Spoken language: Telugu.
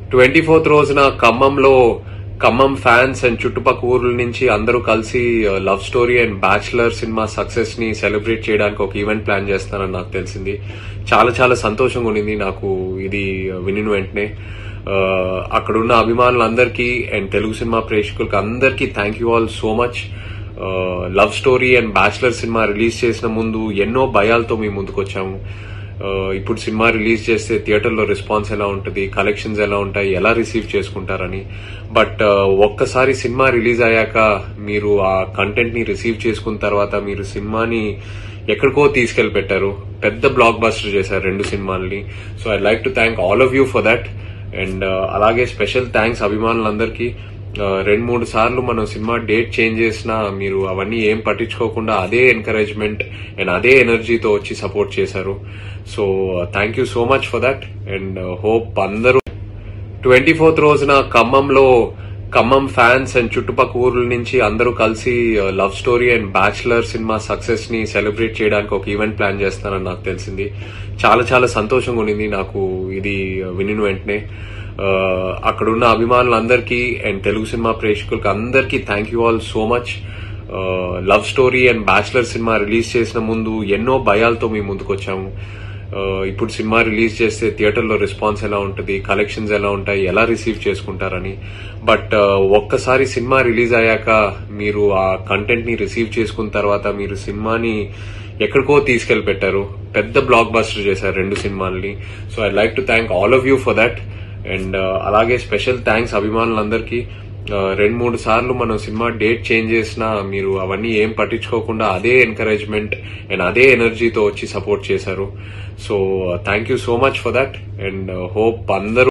ట్వంటీ ఫోర్త్ రోజున ఖమ్మంలో ఖమ్మం ఫ్యాన్స్ అండ్ చుట్టుపక్కల ఊర్ల నుంచి అందరూ కలిసి love story and bachelor cinema success ని సెలబ్రేట్ చేయడానికి ఒక ఈవెంట్ ప్లాన్ చేస్తానని నాకు తెలిసింది చాలా చాలా సంతోషంగా ఉండింది నాకు ఇది వినిన వెంటనే ఆ, అక్కడున్న అభిమానులందరికీ అండ్ తెలుగు సినిమా ప్రేక్షకులకి అందరికీ thank you all so much love story and bachelor cinema release చేసిన ముందు ఎన్నో భయాలతో మేము ముందుకు వచ్చాము ఆ, ఇప్పుడు సినిమా రిలీజ్ చేస్తే థియేటర్లో రెస్పాన్స్ ఎలా ఉంటుంది కలెక్షన్స్ ఎలా ఉంటాయి ఎలా రిసీవ్ చేసుకుంటారని బట్ ఆ, ఒక్కసారి సినిమా రిలీజ్ అయ్యాక మీరు ఆ కంటెంట్ ని రిసీవ్ చేసుకున్న తర్వాత మీరు సినిమాని ఎక్కడికో తీసుకెళ్లి పెట్టారు పెద్ద బ్లాక్ బస్టర్ చేశారు రెండు సినిమాల్ని so I like to thank all of you for that and అలాగే స్పెషల్ థ్యాంక్స్ అభిమానులందరికీ ఆ, రెండు మూడు సార్లు మనం సినిమా డేట్ చేంజ్ చేసినా మీరు అవన్నీ ఏం పట్టించుకోకుండా అదే ఎంకరేజ్మెంట్ అండ్ అదే ఎనర్జీతో వచ్చి సపోర్ట్ చేశారు so thank you so much for that and hope అందరూ ట్వంటీ ఫోర్త్ రోజున ఖమ్మంలో ఖమ్మం ఫ్యాన్స్ అండ్ చుట్టుపక్కల ఊర్ల నుంచి అందరూ కలిసి love story and bachelor cinema success ని సెలబ్రేట్ చేయడానికి ఒక ఈవెంట్ ప్లాన్ చేస్తానని నాకు తెలిసింది చాలా చాలా సంతోషంగా ఉండింది నాకు ఇది వినిన వెంటనే ఆ, అక్కడున్న అభిమానులందరికీ అండ్ తెలుగు సినిమా ప్రేక్షకులకి అందరికీ thank you all so much love story and bachelor cinema release చేసిన ముందు ఎన్నో భయాలతో మేము ముందుకు వచ్చాము ఆ, ఇప్పుడు సినిమా రిలీజ్ చేస్తే థియేటర్లో రెస్పాన్స్ ఎలా ఉంటుంది కలెక్షన్స్ ఎలా ఉంటాయి ఎలా రిసీవ్ చేసుకుంటారని బట్ ఆ, ఒక్కసారి సినిమా రిలీజ్ అయ్యాక మీరు ఆ కంటెంట్ ని రిసీవ్ చేసుకున్న తర్వాత మీరు సినిమాని ఎక్కడికో తీసుకెళ్లి పెట్టారు పెద్ద బ్లాక్ బస్టర్ చేశారు రెండు సినిమాల్ని so I like to thank all of you for that and అలాగే స్పెషల్ థ్యాంక్స్ అభిమానులందరికీ ఆ, రెండు మూడు సార్లు మనం సినిమా డేట్ చేంజ్ చేసినా మీరు అవన్నీ ఏం పట్టించుకోకుండా అదే ఎంకరేజ్మెంట్ అండ్ అదే ఎనర్జీతో వచ్చి సపోర్ట్ చేశారు so thank you so much for that and hope అందరూ